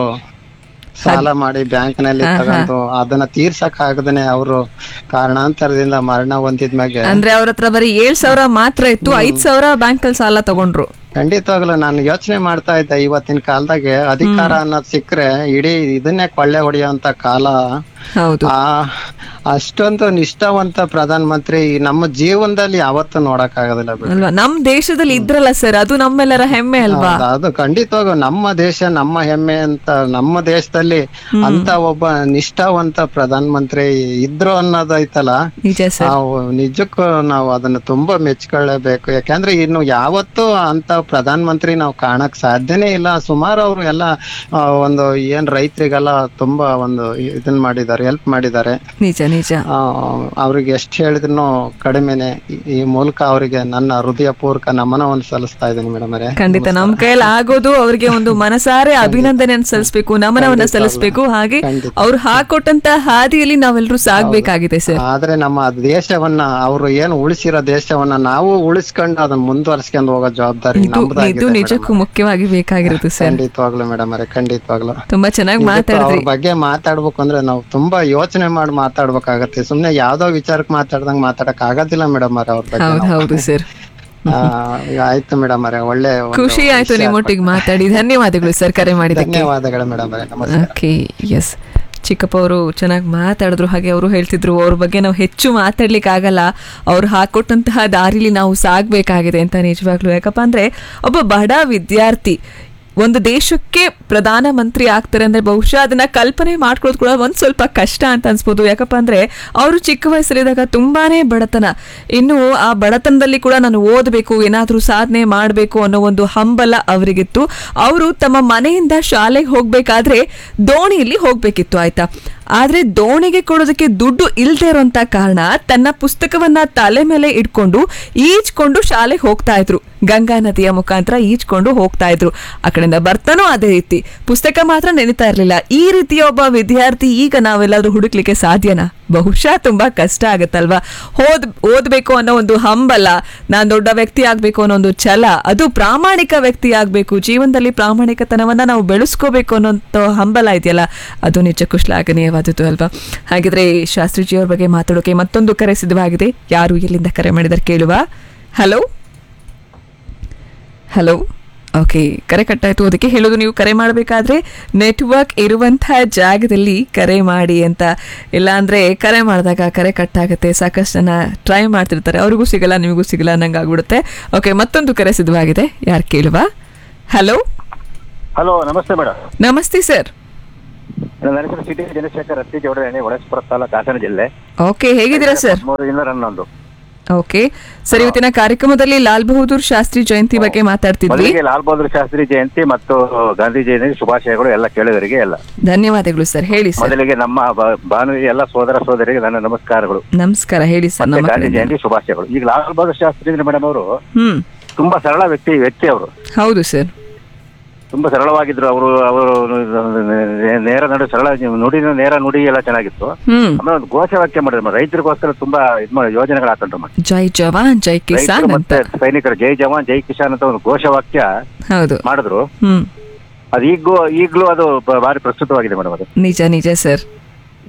ಸಾಲ ಮಾಡಿ ಬ್ಯಾಂಕ್ ನಲ್ಲಿ ಹಾ, ಹಾ. ತಗೊಂಡು ಅದನ್ನ ತೀರ್ಸಕ್ ಆಗದೇನೆ ಅವರು ಕಾರಣಾಂತರದಿಂದ ಮರಣ ಹೊಂದಿದ್ಮ್ಯಾಗೆ ಅಂದ್ರೆ ಅವ್ರ ಹತ್ರ ಬರೀ ಏಳ್ ಸಾವಿರ ಮಾತ್ರ ಇತ್ತು ಐದ್ ಸಾವಿರ ಬ್ಯಾಂಕ್ ಅಲ್ಲಿ ಸಾಲ ತಗೊಂಡ್ರು ಖಂಡಿತವಾಗ್ಲು ನಾನು ಯೋಚನೆ ಮಾಡ್ತಾ ಇದ್ದೆ ಇವತ್ತಿನ ಕಾಲದಾಗೆ ಅಧಿಕಾರ ಅನ್ನೋದ್ ಸಿಕ್ಕ್ರೆ ಇಡೀ ಇದನ್ನೇ ಕೊಳ್ಳೆ ಹೊಡೆಯುವಂತ ಕಾಲ ಹೌದು ಆ ಅಷ್ಟೊಂದು ನಿಷ್ಠಾವಂತ ಪ್ರಧಾನ ಮಂತ್ರಿ ನಮ್ಮ ಜೀವನದಲ್ಲಿ ಯಾವತ್ತೂ ನೋಡಕ್ ಆಗೋದಿಲ್ಲ ಬಿಡಿ. ಅಲ್ವಾ ನಮ್ ದೇಶದಲ್ಲಿ ಇದ್ರಲ್ಲ ಸರ್ ಅದು ನಮ್ಮೆಲ್ಲರ ಹೆಮ್ಮೆ ಅಲ್ವಾ ಹೌದು, ಅದು ಖಂಡಿತವಾಗೂ ನಮ್ಮ ದೇಶ ನಮ್ಮ ಹೆಮ್ಮೆ ಅಂತ ನಮ್ಮ ದೇಶದಲ್ಲಿ ಅಂತ ಒಬ್ಬ ನಿಷ್ಠಾವಂತ ಪ್ರಧಾನ ಮಂತ್ರಿ ಇದ್ರು ಅನ್ನೋದೈತಲ್ಲ ನಿಜ ಸರ್ ನಾವು ನಿಜಕ್ಕೂ ನಾವು ಅದನ್ನ ತುಂಬಾ ಮೆಚ್ಕೊಳ್ಳೇಬೇಕು ಯಾಕಂದ್ರೆ ಇನ್ನು ಯಾವತ್ತೂ ಅಂತ ಪ್ರಧಾನ ಮಂತ್ರಿ ನಾವು ಕಾಣಕ್ ಸಾಧ್ಯನೇ ಇಲ್ಲ ಸುಮಾರು ಅವರು ಎಲ್ಲ ಆ, ಒಂದು ಏನ್ ರೈತರಿಗೆಲ್ಲ ತುಂಬಾ ಒಂದು ಇದನ್ ಮಾಡಿದ್ದಾರೆ ಹೆಲ್ಪ್ ಮಾಡಿದ್ದಾರೆ ನಿಜ ನಿಜ ಆ, ಅವ್ರಿಗೆ ಎಷ್ಟು ಹೇಳಿದ್ರು ಕಡಿಮೆನೆ ಈ- ಈ ಮೂಲಕ ಅವರಿಗೆ ನನ್ನ ಹೃದಯ ಪೂರ್ವಕ ನಮನವನ್ನು ಸಲ್ಲಿಸ್ತಾ ಇದ್ದೀನಿ ಮೇಡಮ್ ಅವರೇ ಖಂಡಿತ ನಮ್ ಕೈಯಲ್ಲಿ ಆಗೋದು ಅವ್ರಿಗೆ ಒಂದು ಮನಸಾರೆ ಅಭಿನಂದನೆಯನ್ನು ಸಲ್ಲಿಸಬೇಕು ನಮನವನ್ನ ಖಂಡಿತ ಸಲ್ಲಿಸಬೇಕು ಹಾಗೆ ಖಂಡಿತ. ಅವ್ರು ಹಾಕೊಟ್ಟಂತ ಹಾದಿಯಲ್ಲಿ ನಾವೆಲ್ಲರೂ ಸಾಗ್ಬೇಕಾಗಿದೆ ಸರ್ ಆದ್ರೆ ನಮ್ಮ ದೇಶವನ್ನ ಅವರು ಏನು ಉಳಿಸಿರೋ ದೇಶವನ್ನ ನಾವು ಉಳಿಸ್ಕೊಂಡು ಅದನ್ನ ಮುಂದುವರ್ಸ್ಕೊಂಡು ಹೋಗೋ ಜವಾಬ್ದಾರಿ ಇದು ನಮ್ದಾಗಿದೆ ಇದು ನಿಜಕ್ಕೂ ಮುಖ್ಯವಾಗಿ ಬೇಕಾಗಿರುತ್ತೆ ಸರ್ ಖಂಡಿತವಾಗ್ಲು ಮೇಡಮ್ ಅವರೇ ಖಂಡಿತವಾಗ್ಲು ತುಂಬಾ ಚೆನ್ನಾಗಿ ನಿಜಕ್ಕೂ ಅವ್ರ ಮಾತಾಡಿದ್ರಿ ಬಗ್ಗೆ ಮಾತಾಡ್ಬೇಕು ಅಂದ್ರೆ ನಾವು ತುಂಬಾ ಯೋಚನೆ ಮಾಡಿ ಮಾತಾಡ್ಬೇಕಾಗತ್ತೆ ಸುಮ್ನೆ ಯಾವ್ದೋ ವಿಚಾರಕ್ಕೆ ಮಾತಾಡ್ದಂಗ್ ಮಾತಾಡಕ್ ಆಗೋದಿಲ್ಲ ಮೇಡಮ್ ಅವ್ರ ಅವ್ರ ಬಗ್ಗೆ ಹೌದು ನಾವು. ಹೌದು ಸರ್ ಆ, ಆಯ್ತು ಮೇಡಮ್ ಅವರೇ ಒಳ್ಳೆ ಒಂದು ಖುಷಿ ಆಯ್ತು ವಿಷಯ ನಿಮ್ಮೊಟ್ಟಿಗೆ ಮಾತಾಡಿ ಧನ್ಯವಾದಗಳು ಸರ್ ಕರೆ ಮಾಡಿದ್ದಕ್ಕೆ ಧನ್ಯವಾದಗಳು ಮೇಡಮ್ ಅವರೇ ನಮಸ್ಕಾರ ಓಕೆ ಎಸ್ ಚಿಕ್ಕಪ್ಪ ಅವರು ಚೆನ್ನಾಗಿ ಮಾತಾಡಿದ್ರು ಹಾಗೆ ಅವರು ಹೇಳ್ತಿದ್ರು ಅವ್ರ ಬಗ್ಗೆ ನಾವು ಹೆಚ್ಚು ಮಾತಾಡ್ಲಿಕ್ಕೆ ಆಗಲ್ಲ ಅವ್ರು ಹಾಕೊಟ್ಟಂತಹ ದಾರಿಲಿ ನಾವು ಸಾಗಬೇಕಾಗಿದೆ ಅಂತ ನಿಜವಾಗ್ಲೂ ಯಾಕಪ್ಪ ಅಂದ್ರೆ ಒಬ್ಬ ಬಡ ವಿದ್ಯಾರ್ಥಿ ಒಂದು ದೇಶಕ್ಕೆ ಪ್ರಧಾನ ಮಂತ್ರಿ ಆಗ್ತಾರೆ ಅಂದ್ರೆ ಬಹುಶಃ ಅದನ್ನ ಕಲ್ಪನೆ ಮಾಡ್ಕೊಳ್ಳೋದು ಕೂಡ ಒಂದ್ ಸ್ವಲ್ಪ ಕಷ್ಟ ಅಂತ ಅನ್ಸ್ಬೋದು ಯಾಕಪ್ಪ ಅಂದ್ರೆ ಅವರು ಚಿಕ್ಕ ವಯಸ್ಸಲ್ಲಿದ್ದಾಗ ತುಂಬಾನೇ ಬಡತನ ಇನ್ನು ಆ ಬಡತನದಲ್ಲಿ ಕೂಡ ನಾನು ಓದಬೇಕು ಏನಾದ್ರೂ ಸಾಧನೆ ಮಾಡಬೇಕು ಅನ್ನೋ ಒಂದು ಹಂಬಲ ಅವರಿಗಿತ್ತು ಅವರು ತಮ್ಮ ಮನೆಯಿಂದ ಶಾಲೆಗೆ ಹೋಗ್ಬೇಕಾದ್ರೆ ದೋಣಿಯಲ್ಲಿ ಹೋಗ್ಬೇಕಿತ್ತು ಆಯ್ತಾ ಆದ್ರೆ ದೋಣಿಗೆ ಕೊಡೋದಕ್ಕೆ ದುಡ್ಡು ಇಲ್ದೇ ಇರೋಂತ ಕಾರಣ ತನ್ನ ಪುಸ್ತಕವನ್ನ ತಲೆ ಮೇಲೆ ಇಟ್ಕೊಂಡು ಈಜ್ಕೊಂಡು ಶಾಲೆಗೆ ಹೋಗ್ತಾ ಇದ್ರು ಗಂಗಾ ನದಿಯ ಮುಖಾಂತರ ಈಜ್ಕೊಂಡು ಹೋಗ್ತಾ ಇದ್ರು ಆ ಕಡೆಯಿಂದ ಬರ್ತಾನೋ ಅದೇ ರೀತಿ ಪುಸ್ತಕ ಮಾತ್ರ ನೆನೀತಾ ಇರ್ಲಿಲ್ಲ ಈ ರೀತಿಯ ಒಬ್ಬ ವಿದ್ಯಾರ್ಥಿ ಈಗ ನಾವೆಲ್ಲಾದ್ರೂ ಹುಡುಕ್ಲಿಕ್ಕೆ ಸಾಧ್ಯನಾ ಬಹುಶಃ ತುಂಬಾ ಕಷ್ಟ ಆಗತ್ತಲ್ವಾ ಓದ್ ಓದ್ಬೇಕು ಅನ್ನೋ ಒಂದು ಹಂಬಲ ನಾನ್ ದೊಡ್ಡ ವ್ಯಕ್ತಿ ಆಗ್ಬೇಕು ಅನ್ನೋ ಒಂದು ಛಲ ಅದು ಪ್ರಾಮಾಣಿಕ ವ್ಯಕ್ತಿ ಆಗ್ಬೇಕು ಜೀವನದಲ್ಲಿ ಪ್ರಾಮಾಣಿಕತನವನ್ನ ನಾವು ಬೆಳೆಸ್ಕೋಬೇಕು ಅನ್ನೋಂಥ ಹಂಬಲ ಇದೆಯಲ್ಲ ಅದು ನಿಜಕ್ಕೂ ಶ್ಲಾಘನೀಯವಾದದ್ದು ಅಲ್ವಾ ಹಾಗಿದ್ರೆ ಶಾಸ್ತ್ರಿಜಿ ಅವ್ರ ಬಗ್ಗೆ ಮಾತಾಡೋಕೆ ಮತ್ತೊಂದು ಕರೆ ಸಿದ್ಧವಾಗಿದೆ ಯಾರು ಎಲ್ಲಿಂದ ಕರೆ ಮಾಡಿದಾರೆ ಕೇಳುವ ಹಲೋ ಹಲೋ ಓಕೆ ಕರೆ ಕಟ್ಟಾಯ್ತು ಅದಕ್ಕೆ ಹೇಳೋದು ನೀವು ಕರೆ ಮಾಡಬೇಕಾದ್ರೆ ನೆಟ್ವರ್ಕ್ ಇರುವಂತಹ ಜಾಗದಲ್ಲಿ ಕರೆ ಮಾಡಿ ಅಂತ ಇಲ್ಲಾಂದ್ರೆ ಕರೆ ಮಾಡಿದಾಗ ಕರೆ ಕಟ್ಟಾಗುತ್ತೆ ಸಾಕಷ್ಟು ಜನ ಟ್ರೈ ಮಾಡ್ತಿರ್ತಾರೆ ಅವ್ರಿಗೂ ಸಿಗಲ್ಲ ನಿಮಗೂ ಸಿಗಲ್ಲ ನಂಗೆ ಆಗ್ಬಿಡುತ್ತೆ ಓಕೆ ಮತ್ತೊಂದು ಕರೆ ಸಿದ್ಧವಾಗಿದೆ ಯಾರು ಕೇಳುವ ಹಲೋ ಹಲೋ ನಮಸ್ತೆ ಮೇಡಮ್ ನಮಸ್ತೆ ಸರ್ ನನ್ನ ಹೆಸರು ಸಿಟಿ ಚಂದ್ರಶೇಖರ್ ಅತ್ತಿ ಜೋಡಣೆ ಒಳಸ್ಪುರ ತಾಲೂಕು ಹಾಸನ ಜಿಲ್ಲೆ ಓಕೆ ಹೇಗಿದ್ದೀರಾ ಸರ್ ಮೂರರಿಂದ ಹನ್ನೊಂದು ಓಕೆ ಸರ್ ಇವತ್ತಿನ ಕಾರ್ಯಕ್ರಮದಲ್ಲಿ ಲಾಲ್ ಬಹದ್ದೂರ್ ಶಾಸ್ತ್ರಿ ಜಯಂತಿ ಬಗ್ಗೆ ಮಾತಾಡ್ತಿದ್ವಿ ಮೊದಲಿಗೆ ಲಾಲ್ ಬಹದ್ದೂರ್ ಶಾಸ್ತ್ರಿ ಜಯಂತಿ ಮತ್ತು ಗಾಂಧಿ ಜಯಂತಿ ಶುಭಾಶಯಗಳು ಎಲ್ಲ ಕೇಳುಗರಿಗೆ ಎಲ್ಲ ಧನ್ಯವಾದಗಳು ಸರ್ ಹೇಳಿ ಸರ್ ಮೊದಲಿಗೆ ನಮ್ಮ ಬ- ಭಾನುವಿ ಎಲ್ಲ ಸೋದರ ಸೋದರಿಗೆ ನನ್ನ ನಮಸ್ಕಾರಗಳು ನಮಸ್ಕಾರ ಹೇಳಿ ಸರ್ ಮತ್ತೆ ನಮ್ಮ ಗಾಂಧಿ ಕಡೆಯಿಂದ. ಜಯಂತಿ ಶುಭಾಶಯಗಳು ಈಗ ಲಾಲ್ ಬಹದ್ದೂರ್ ಶಾಸ್ತ್ರಿ ಮೇಡಮ್ ಅವರು ಹ್ಮ್ ತುಂಬಾ ಸರಳ ವ್ಯಕ್ತಿ ವ್ಯಕ್ತಿ ಅವರು ಹೌದು ಸರ್ ತುಂಬಾ ಸರಳವಾಗಿದ್ರು ಅವರು ಅವರು ನೇರ ನಡು ಸರಳ ನುಡಿನ ನೇರ ನುಡಿ ಎಲ್ಲ ಚೆನ್ನಾಗಿತ್ತು ಹ್ಮ್ ಆಮೇಲೆ ಒಂದು ಘೋಷವಾಕ್ಯ ಮಾಡಿದ್ರು ರೈತರಿಗೋಸ್ಕರ ತುಂಬಾ ಇದ್ ಮಾಡಿ ಯೋಜನೆಗಳು ಹಾಕೊಂಡ್ರು ಮತ್ತೆ ಜೈ ಜವಾನ್ ಜೈ ಕಿಸಾನ್ ರೈತರು ಅಂತ ಮತ್ತೆ ಸೈನಿಕರು ಜೈ ಜವಾನ್ ಜೈ ಕಿಸಾನ್ ಅಂತ ಒಂದು ಘೋಷವಾಕ್ಯ ಹೌದು ಮಾಡಿದ್ರು ಹ್ಮ್ ಅದು ಈಗೂ ಈಗ್ಲೂ ಅದು ಬ- ಭಾರಿ ಪ್ರಸ್ತುತವಾಗಿದೆ ಮೇಡಮ್ ಅದು ನಿಜ ನಿಜ ಸರ್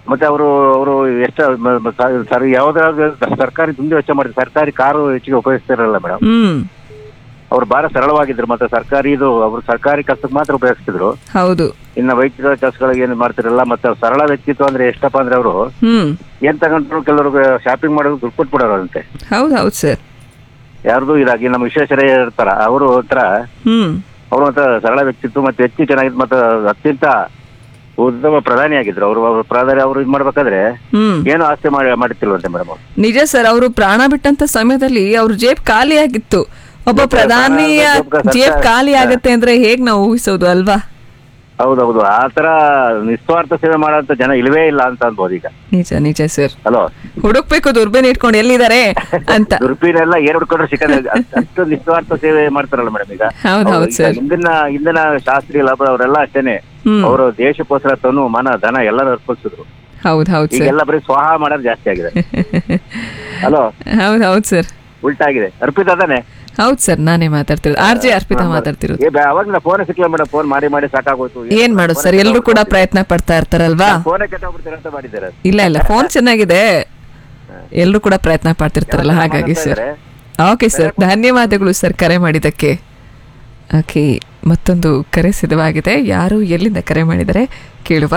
ಮತ್ತೆ ಅವರು ಅವರು ಎಷ್ಟು ಮ- ಮ- ಸ- ಸರ್ ಯಾವ್ದಾದ್ರು ಸರ್ಕಾರಿ ದುಂದು ವೆಚ್ಚ ಮಾಡಿದ್ರು ಸರ್ಕಾರಿ ಕಾರು ಹೆಚ್ಚಿಗೆ ಉಪಯೋಗಿಸ್ತಿರಲ್ಲ ಮೇಡಮ್ ಹ್ಮ್ ಅವ್ರು ಬಹಳ ಸರಳವಾಗಿದ್ರು ಮತ್ತೆ ಸರ್ಕಾರಿ ಇದು ಅವರು ಸರ್ಕಾರಿ ಕೆಲಸಕ್ಕೆ ಮಾತ್ರ ಉಪಯೋಗಿಸ್ತಿದ್ರು ಹೌದು ಇನ್ನು ವೈಯಕ್ತಿಕ ಕೆಲಸಗಳಿಗೆ ಏನು ಮಾಡ್ತಿರಲ್ಲ ಮತ್ತೆ ಅವ್ರು ಸರಳ ವ್ಯಕ್ತಿತ್ವ ಅಂದ್ರೆ ಎಷ್ಟಪ್ಪ ಅಂದ್ರೆ ಅವರು ಹ್ಮ್ ಏನ್ ತಗೊಂಡ್ರು ಕೆಲವ್ರಿಗೆ ಶಾಪಿಂಗ್ ಮಾಡೋದು ದುಡ್ಡು ಕೊಟ್ಬಿಡೋರಂತೆ ಹೌದು ಹೌದು ಸರ್ ಯಾರ್ದು ಇದಾಗಿ ನಮ್ಮ ವಿಶ್ವೇಶ್ವರಯ್ಯ ಇರ್ತಾರ ಅವರು ಒಂಥರ ಹ್ಮ್ ಅವರು ಒಂಥರ ಸರಳ ವ್ಯಕ್ತಿತ್ವ ಮತ್ತೆ ಹೆಚ್ಚು ಚೆನ್ನಾಗಿತ್ತು ಮತ್ತೆ ಅತ್ಯಂತ ಉತ್ತಮ ಪ್ರಧಾನಿ ಆಗಿದ್ರು ಅವರು ಅವ್ರು ಪ್ರಧಾನಿ ಅವರು ಇದು ಮಾಡ್ಬೇಕಾದ್ರೆ ಹ್ಮ್ ಏನು ಆಸ್ತಿ ಮಾಡಿ ಮಾಡ್ತಿಲ್ವಂತೆ ಮೇಡಮ್ ಅವ್ರು ನಿಜ ಸರ್ ಅವರು ಪ್ರಾಣ ಬಿಟ್ಟಂತ ಸಮಯದಲ್ಲಿ ಅವ್ರ ಜೇಬ್ ಖಾಲಿ ಆಗಿತ್ತು ಒಬ್ಬ ಪ್ರಧಾನಿಯ ಜೇಬ್ ಖಾಲಿ ಆಗತ್ತೆ ಅಂದ್ರೆ ಹೇಗ್ ನಾವು ಊಹಿಸೋದು ಅಲ್ವಾ ಹೌದೌದು ಆ ತರ ನಿಸ್ವಾರ್ಥ ಸೇವೆ ಮಾಡೋಂಥ ಜನ ಇಲ್ವೇ ಇಲ್ಲ ಅಂತ ಅನ್ಬೋದು ಈಗ ನಿಜ ನಿಜ ಸರ್ ಹಲೋ ಹುಡುಕ್ಬೇಕು ದುರ್ಬೇನ್ ಇಟ್ಕೊಂಡು ಎಲ್ಲಿದ್ದಾರೆ ಅಂತ ದುರ್ಬೀನೆಲ್ಲ ಏನ್ ಹುಡ್ಕೊಂಡ್ರೆ ಸಿಕ್ಕಲ್ಲ ಅಷ್ಟ್- ಅಷ್ಟು ನಿಸ್ವಾರ್ಥ ಸೇವೆ ಮಾಡ್ತಾರಲ್ಲ ಮೇಡಮ್ ಈಗ ಹೌದ್ ಹೌದ್ ಅವ್ರು ಈಗ ಸರ್. ಹಿಂದಿನ ಹಿಂದಿನ ಶಾಸ್ತ್ರಿ ಲಾಭ ಅವರೆಲ್ಲ ಅಷ್ಟೇನೆ ಹ್ಮ್. ಅವರು ದೇಶಕ್ಕೋಸ್ಕರ ತನು ಮನ ಧನ ಎಲ್ಲ ಅರ್ಪಿಸಿದ್ರು ಹೌದ್ ಹೌದ್ ಸರ್ ಈಗೆಲ್ಲ ಬರೀ ಸ್ವಾಹ ಮಾಡೋದು ಜಾಸ್ತಿ ಆಗಿದೆ ಹಲೋ ಹೌದ್ ಹೌದ್ ಸರ್ ಉಲ್ಟಾ ಆಗಿದೆ ಅರ್ಪಿತ ಅದಾನೆ ಹೌದ್ ಸರ್ ನಾನೇ ಮಾತಾಡ್ತಿರೋದು ಆರ್ ಜೆ ಅರ್ಪಿತಾ ಮಾತಾಡ್ತಿರೋದು ಏ ಅವಾಗ ಫೋನ್ ಸಿಕ್ಕಿಲ್ಲ ಮೇಡಮ್ ಫೋನ್ ಮಾಡಿ ಮಾಡಿ ಸಾಕಾಗೋಯ್ತು ಏನ್ ಮಾಡೋದು ಸರ್ ಎಲ್ಲರೂ ಕೂಡ ಪ್ರಯತ್ನ ಪಡ್ತಾ ಇರ್ತಾರಲ್ವಾ ಫೋನೇ ಕೆಟ್ಟೋಗ್ಬಿಡ್ತೀರ ಅಂತ ಮಾಡಿದ್ದಾರೆ ಇಲ್ಲ ಇಲ್ಲ ಫೋನ್ ಚೆನ್ನಾಗಿದೆ ಎಲ್ಲರೂ ಕೂಡ ಪ್ರಯತ್ನ ಪಡ್ತಿರ್ತಾರಲ್ಲ ಹಾಗಾಗಿ ಸರ್ ಓಕೆ ಸರ್ ಧನ್ಯವಾದಗಳು ಸರ್ ಕರೆ ಮಾಡಿದ್ದಕ್ಕೆ ಓಕೆ ಮತ್ತೊಂದು ಕರೆ ಸಿದ್ಧವಾಗಿದೆ ಯಾರು ಎಲ್ಲಿಂದ ಕರೆ ಮಾಡಿದರೆ ಕೇಳುವ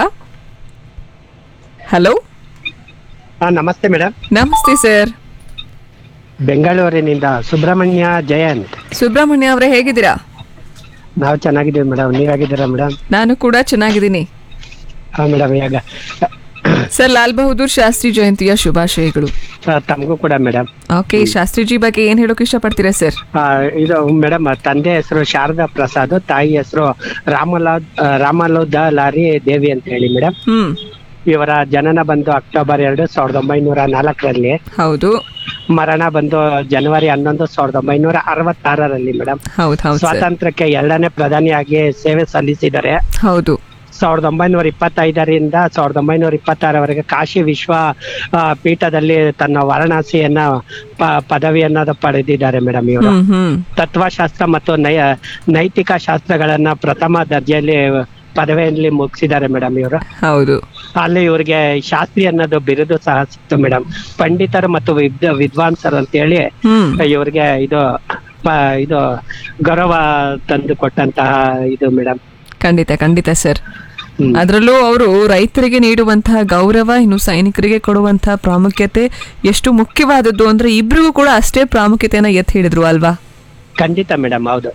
ಹಲೋ ನಮಸ್ತೆ ಮೇಡಮ್ ನಮಸ್ತೆ ಸರ್ ಬೆಂಗಳೂರಿನಿಂದ ಸುಬ್ರಹ್ಮಣ್ಯ ಜಯಂತ್ ಸುಬ್ರಹ್ಮಣ್ಯ ಅವರೇ ಹೇಗಿದ್ದೀರಾ ನಾವು ಚೆನ್ನಾಗಿದ್ದೀವಿ ಮೇಡಮ್ ನೀವಾಗಿದ್ದೀರಾ ಮೇಡಮ್ ನಾನು ಕೂಡ ಚೆನ್ನಾಗಿದ್ದೀನಿ ಹಾ ಮೇಡಮ್ ಈಗ ಸರ್ ಲಾಲ್ ಬಹದ್ದೂರ್ ಶಾಸ್ತ್ರಿ ಜಯಂತಿಯ ಶುಭಾಶಯಗಳು ತಮಗೂ ಕೂಡ ಮೇಡಮ್ ಓಕೆ ಶಾಸ್ತ್ರಿಜಿ ಬಗ್ಗೆ ಏನ್ ಹೇಳೋಕೆ ಇಷ್ಟಪಡ್ತೀರಾ ಸರ್ ಇದು ಮೇಡಮ್ ತಂದೆ ಹೆಸರು ಶಾರದಾ ಪ್ರಸಾದ್ ತಾಯಿ ಹೆಸರು ರಾಮಲಾ ರಾಮಲೋದ ಲಾರಿ ದೇವಿ ಅಂತ ಹೇಳಿ ಮೇಡಮ್ ಹ್ಮ್ ಇವರ ಜನನ ಬಂದು ಅಕ್ಟೋಬರ್ ಎರಡು ಸಾವಿರದ ಒಂಬೈನೂರ ನಾಲ್ಕರಲ್ಲಿ ಹೌದು ಮರಣ ಬಂದು ಜನವರಿ ಹನ್ನೊಂದು ಸಾವಿರದ ಒಂಬೈನೂರ ಅರವತ್ತಾರರಲ್ಲಿ ಮೇಡಮ್ ಹೌದ್ ಹೌದ್ ಸರ್ ಸ್ವಾತಂತ್ರ್ಯಕ್ಕೆ ಎರಡನೇ ಪ್ರಧಾನಿಯಾಗಿ ಸೇವೆ ಸಲ್ಲಿಸಿದ್ದಾರೆ ಹೌದು ಸಾವಿರದ ಒಂಬೈನೂರ ಇಪ್ಪತ್ತೈದರಿಂದ ಸಾವಿರದ ಒಂಬೈನೂರ ಇಪ್ಪತ್ತಾರವರೆಗೆ ಕಾಶಿ ವಿಶ್ವ ಆ, ಪೀಠದಲ್ಲಿ ತನ್ನ ವಾರಣಾಸಿಯನ್ನ ಪ- ಪದವಿಯನ್ನ ಪಡೆದಿದ್ದಾರೆ ಮೇಡಮ್ ಇವರು ಹ್ಮ್ ಹ್ಮ್ ತತ್ವಶಾಸ್ತ್ರ ಮತ್ತು ನೈ ನೈತಿಕ ಶಾಸ್ತ್ರಗಳನ್ನ ಪ್ರಥಮ ದರ್ಜೆಯಲ್ಲಿ ಪದವಿಯಲ್ಲಿ ಮುಗಿಸಿದ್ದಾರೆ ಮೇಡಮ್ ಇವರು ಹೌದು ಅಲ್ಲಿ ಇವರಿಗೆ ಶಾಸ್ತ್ರಿ ಅನ್ನೋದು ಬಿರುದು ಸಹ ಸಿಕ್ತು ಮೇಡಮ್ ಪಂಡಿತರು ಮತ್ತು ವಿದ್ ವಿದ್ವಾಂಸರು ಅಂತೇಳಿ ಹ್ಮ್ ಇವ್ರಿಗೆ ಇದು ಪ- ಇದು ಗೌರವ ತಂದು ಕೊಟ್ಟಂತಹ ಇದು ಮೇಡಮ್ ಖಂಡಿತ ಖಂಡಿತ ಸರ್ ಅದರಲ್ಲೂ ಅವರು ರೈತರಿಗೆ ನೀಡುವಂತಹ ಗೌರವ ಇನ್ನು ಸೈನಿಕರಿಗೆ ಕೊಡುವಂತಹ ಪ್ರಾಮುಖ್ಯತೆ ಎಷ್ಟು ಮುಖ್ಯವಾದದ್ದು ಅಂದ್ರೆ ಇಬ್ರಿಗೂ ಕೂಡ ಅಷ್ಟೇ ಪ್ರಾಮುಖ್ಯತೆಯನ್ನ ಎತ್ತಿ ಹಿಡಿದ್ರು ಅಲ್ವಾ ಖಂಡಿತ ಮೇಡಮ್ ಹೌದು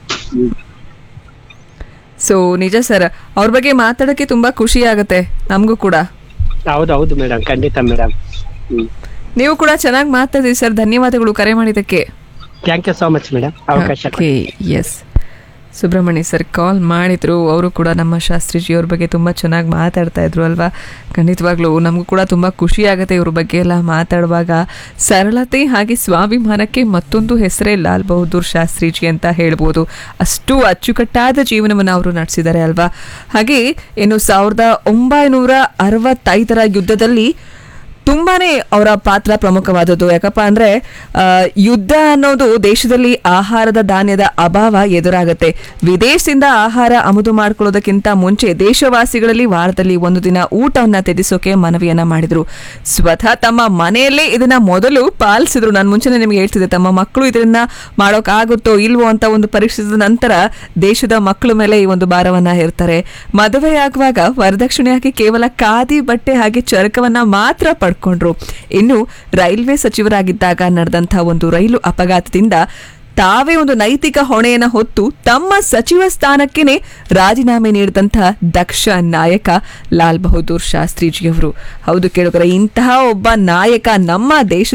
ಸೊ ನಿಜ ಸರ್ ಅವ್ರ ಬಗ್ಗೆ ಮಾತಾಡಕ್ಕೆ ತುಂಬಾ ಖುಷಿ ಆಗತ್ತೆ ನಮಗೂ ಕೂಡ ಹೌದು ಹೌದು ಮೇಡಮ್ ಖಂಡಿತ ಮೇಡಮ್ ನೀವು ಕೂಡ ಚೆನ್ನಾಗಿ ಮಾತಾಡಿ ಸರ್ ಧನ್ಯವಾದಗಳು ಕರೆ ಮಾಡಿದ್ದಕ್ಕೆ thank you so much madam ಅವಕಾಶ okay yes Subrahmanya sir call ಮಾಡಿದ್ರು ಅವರು ಕೂಡ ನಮ್ಮ ಶಾಸ್ತ್ರಿಜಿ ಅವ್ರ ಬಗ್ಗೆ ತುಂಬ ಚೆನ್ನಾಗಿ ಮಾತಾಡ್ತಾ ಇದ್ರು ಅಲ್ವಾ ಖಂಡಿತವಾಗ್ಲೂ ನಮಗೂ ಕೂಡ ತುಂಬ ಖುಷಿ ಆಗುತ್ತೆ ಇವ್ರ ಬಗ್ಗೆ ಎಲ್ಲ ಮಾತಾಡುವಾಗ ಸರಳತೆ ಹಾಗೆ ಸ್ವಾಭಿಮಾನಕ್ಕೆ ಮತ್ತೊಂದು ಹೆಸರೇ ಲಾಲ್ ಬಹದ್ದೂರ್ ಶಾಸ್ತ್ರಿಜಿ ಅಂತ ಹೇಳ್ಬೋದು ಅಷ್ಟು ಅಚ್ಚುಕಟ್ಟಾದ ಜೀವನವನ್ನು ಅವರು ನಡೆಸಿದ್ದಾರೆ ಅಲ್ವಾ ಹಾಗೆ ಇನ್ನು ಸಾವಿರದ ಒಂಬೈನೂರ ಅರವತ್ತೈದರ ಯುದ್ಧದಲ್ಲಿ ತುಂಬಾನೇ ಅವರ ಪಾತ್ರ ಪ್ರಮುಖವಾದದ್ದು ಯಾಕಪ್ಪ ಅಂದ್ರೆ ಆ, ಯುದ್ಧ ಅನ್ನೋದು ದೇಶದಲ್ಲಿ ಆಹಾರದ ಧಾನ್ಯದ ಅಭಾವ ಎದುರಾಗತ್ತೆ ವಿದೇಶದಿಂದ ಆಹಾರ ಆಮದು ಮಾಡ್ಕೊಳ್ಳೋದಕ್ಕಿಂತ ಮುಂಚೆ ದೇಶವಾಸಿಗಳಲ್ಲಿ ವಾರದಲ್ಲಿ ಒಂದು ದಿನ ಊಟವನ್ನ ತ್ಯಜಿಸೋಕೆ ಮನವಿಯನ್ನ ಮಾಡಿದ್ರು ಸ್ವತಃ ತಮ್ಮ ಮನೆಯಲ್ಲೇ ಇದನ್ನ ಮೊದಲು ಪಾಲಿಸಿದ್ರು ನಾನು ಮುಂಚೆನೆ ನಿಮ್ಗೆ ಹೇಳ್ತಿದ್ದೆ ತಮ್ಮ ಮಕ್ಕಳು ಇದನ್ನ ಮಾಡೋಕ್ಕಾಗುತ್ತೋ ಇಲ್ವೋ ಅಂತ ಒಂದು ಪರೀಕ್ಷಿಸಿದ ನಂತರ ದೇಶದ ಮಕ್ಕಳ ಮೇಲೆ ಈ ಒಂದು ಭಾರವನ್ನ ಹೇರ್ತಾರೆ ಮದುವೆಯಾಗುವಾಗ ವರದಕ್ಷಿಣೆಯಾಗಿ ಕೇವಲ ಖಾದಿ ಬಟ್ಟೆ ಹಾಗೆ ಚರಕವನ್ನ ಮಾತ್ರ ಪಡ್ಕೊಂಡ್ರು ಇನ್ನು ರೈಲ್ವೆ ಸಚಿವರಾಗಿದ್ದಾಗ ನಡೆದಂತಹ ಒಂದು ರೈಲು ಅಪಘಾತದಿಂದ ತಾವೇ ಒಂದು ನೈತಿಕ ಹೊಣೆಯನ್ನ ಹೊತ್ತು ತಮ್ಮ ಸಚಿವ ಸ್ಥಾನಕ್ಕೇನೆ ರಾಜೀನಾಮೆ ನೀಡಿದಂತಹ ದಕ್ಷ ನಾಯಕ ಲಾಲ್ ಬಹದ್ದೂರ್ ಶಾಸ್ತ್ರಿಜಿಯವರು ಹೌದು ಕೇಳುಗರೆ ಇಂತಹ ಒಬ್ಬ ನಾಯಕ ನಮ್ಮ ದೇಶದ